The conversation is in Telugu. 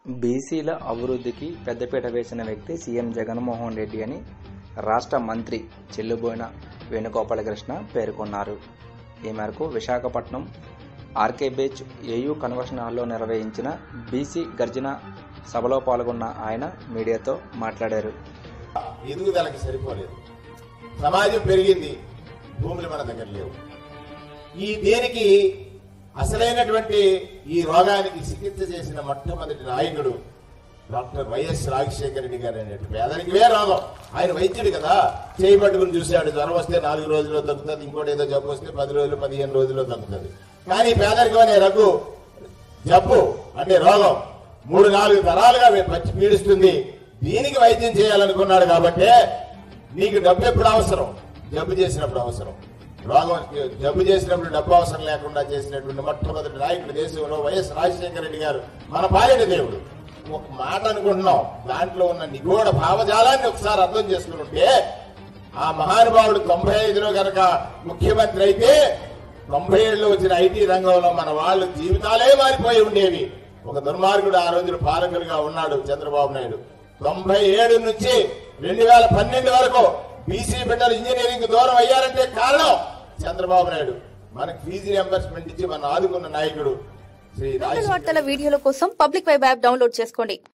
బీసీల అభివృద్ధికి పెద్దపీట వేసిన వ్యక్తి సీఎం జగన్మోహన్ రెడ్డి అని రాష్ట్ర మంత్రి చెల్లుబోయిన వేణుగోపాలకృష్ణ పేర్కొన్నారు ఈ మేరకు Visakhapatnam RK beach AU convention హాల్లో నిర్వహించిన బీసీ గర్జన సభలో పాల్గొన్న ఆయన మీడియాతో మాట్లాడారు ఎదుగుదలకి సరిపోలేదు సమాజం పెరిగింది భూములు మన దగ్గర లేవు ఈ దేనికి అసలైనటువంటి ఈ రోగానికి చికిత్స చేసిన మొట్టమొదటి నాయకుడు డాక్టర్ వైఎస్ రాజశేఖర రెడ్డి గారు అనేటువంటి పేదరికమే రోగం ఆయన వైద్యుడు కదా చేయి పట్టుకుని చూశాడు జ్వరం వస్తే నాలుగు రోజుల్లో తగ్గుతుంది ఇంకోటి ఏదో జబ్బు వస్తే పది రోజులు పదిహేను రోజుల్లో తగ్గుతుంది కానీ పేదరికం అనే రగ్గు జబ్బు అంటే రోగం మూడు నాలుగు తరాలుగా పచ్చి పీడిస్తుంది దీనికి వైద్యం చేయాలనుకున్నాడు కాబట్టే నీకు డబ్బు ఎప్పుడు అవసరం జబ్బు చేసినప్పుడు అవసరం రోగం జబ్బు చేసినప్పుడు డబ్బు అవసరం లేకుండా చేసినటువంటి మొట్టమొదటి నాయకుడు దేశంలో వైఎస్ రాజశేఖర రెడ్డి గారు మన పాలిట దేవుడు ఒక మాట అనుకుంటున్నాం దాంట్లో ఉన్న నిగూఢ భావజాలాన్ని ఒకసారి అర్థం చేసుకుంటే ఆ మహానుభావుడు తొంభై ఐదులో గనక ముఖ్యమంత్రి అయితే తొంభై ఏడులో వచ్చిన ఐటీ రంగంలో మన వాళ్ళు జీవితాలే మారిపోయి ఉండేవి ఒక దుర్మార్గుడు ఆ రోజున పాలకులుగా ఉన్నాడు చంద్రబాబు నాయుడు తొంభై ఏడు నుంచి రెండు వేల పన్నెండు వరకు బీసీ బిడ్డలు ఇంజనీరింగ్ దూరం అయ్యారంటే కారణం చంద్రబాబు నాయుడు మనకు ఫీజు రియంబర్స్మెంట్ ఇచ్చి మన ఆదుకున్న నాయకుడు శ్రీ లోకల్ రాజశేఖర్ వార్తల వీడియోల కోసం పబ్లిక్ వెబ్ యాప్ డౌన్లోడ్ చేసుకోండి